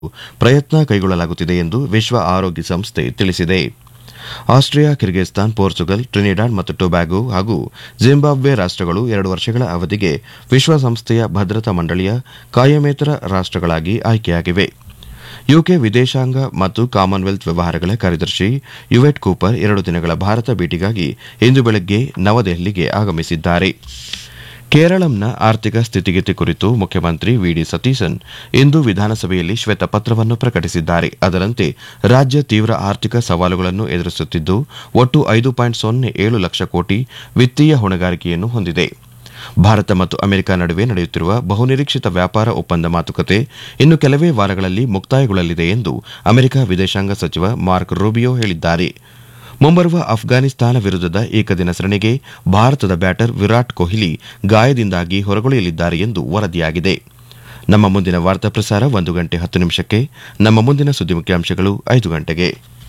ಪ್ರಯತ್ನ ಕೈಗೊಳ್ಳಲಾಗುತ್ತಿದೆ ಎಂದು ವಿಶ್ವ ಆರೋಗ್ಯ ಸಂಸ್ಥೆ ತಿಳಿಸಿದೆ ಆಸ್ಟ್ರಿಯಾ ಕಿರ್ಗಿಸ್ತಾನ್ ಪೋರ್ಚುಗಲ್ ಟ್ರಿನಿಡಾಡ್ ಮತ್ತು ಟೊಬ್ಯಾಗೊ ಹಾಗೂ ಜಿಂಬಾಬ್ವೆ ರಾಷ್ಟಗಳು ಎರಡು ವರ್ಷಗಳ ಅವಧಿಗೆ ವಿಶ್ವಸಂಸ್ಥೆಯ ಭದ್ರತಾ ಮಂಡಳಿಯ ಕಾಯಮೇತರ ರಾಷ್ಟಗಳಾಗಿ ಆಯ್ಕೆಯಾಗಿವೆ ಯುಕೆ ವಿದೇಶಾಂಗ ಮತ್ತು ಕಾಮನ್ವೆಲ್ತ್ ವ್ಯವಹಾರಗಳ ಕಾರ್ಯದರ್ಶಿ ಯುವೆಟ್ ಕೂಪರ್ ಎರಡು ದಿನಗಳ ಭಾರತ ಭೇಟಿಗಾಗಿ ಇಂದು ಬೆಳಗ್ಗೆ ನವದೆಹಲಿಗೆ ಆಗಮಿಸಿದ್ದಾರೆ ಕೇರಳಂನ ಆರ್ಥಿಕ ಸ್ಥಿತಿಗತಿ ಕುರಿತು ಮುಖ್ಯಮಂತ್ರಿ ವಿಡಿ ಸತೀಸನ್ ಇಂದು ವಿಧಾನಸಭೆಯಲ್ಲಿ ಶ್ವೇತಪತ್ರವನ್ನು ಪ್ರಕಟಿಸಿದ್ದಾರೆ ಅದರಂತೆ ರಾಜ್ಯ ತೀವ್ರ ಆರ್ಥಿಕ ಸವಾಲುಗಳನ್ನು ಎದುರಿಸುತ್ತಿದ್ದು ಒಟ್ಟು ಐದು ಪಾಯಿಂಟ್ ಸೊನ್ನೆ ಏಳು ಲಕ್ಷ ಕೋಟಿ ವಿತ್ತೀಯ ಹೊಣೆಗಾರಿಕೆಯನ್ನು ಹೊಂದಿದೆ ಭಾರತ ಮತ್ತು ಅಮೆರಿಕ ನಡುವೆ ನಡೆಯುತ್ತಿರುವ ಬಹುನಿರೀಕ್ಷಿತ ವ್ಯಾಪಾರ ಒಪ್ಪಂದ ಮಾತುಕತೆ ಇನ್ನು ಕೆಲವೇ ವಾರಗಳಲ್ಲಿ ಮುಕ್ತಾಯಗೊಳ್ಳಲಿದೆ ಎಂದು ಅಮೆರಿಕ ವಿದೇಶಾಂಗ ಸಚಿವ ಮಾರ್ಕ್ ರೂಬಿಯೋ ಹೇಳಿದ್ದಾರೆ ಮುಂಬರುವ ಅಫ್ಘಾನಿಸ್ತಾನ ವಿರುದ್ಧದ ಏಕದಿನ ಸರಣಿಗೆ ಭಾರತದ ಬ್ಯಾಟರ್ ವಿರಾಟ್ ಕೊಹ್ಲಿ ಗಾಯದಿಂದಾಗಿ ಹೊರಗುಳಿಯಲಿದ್ದಾರೆ ಎಂದು ವರದಿಯಾಗಿದೆ ನಮ್ಮ ಮುಂದಿನ ವಾರ್ತಾ ಪ್ರಸಾರ ಒಂದು ಗಂಟೆ ಹತ್ತು ನಿಮಿಷಕ್ಕೆ ನಮ್ಮ ಮುಂದಿನ ಸುದ್ದಿ ಮುಖ್ಯಾಂಶಗಳು ಐದು ಗಂಟೆಗೆ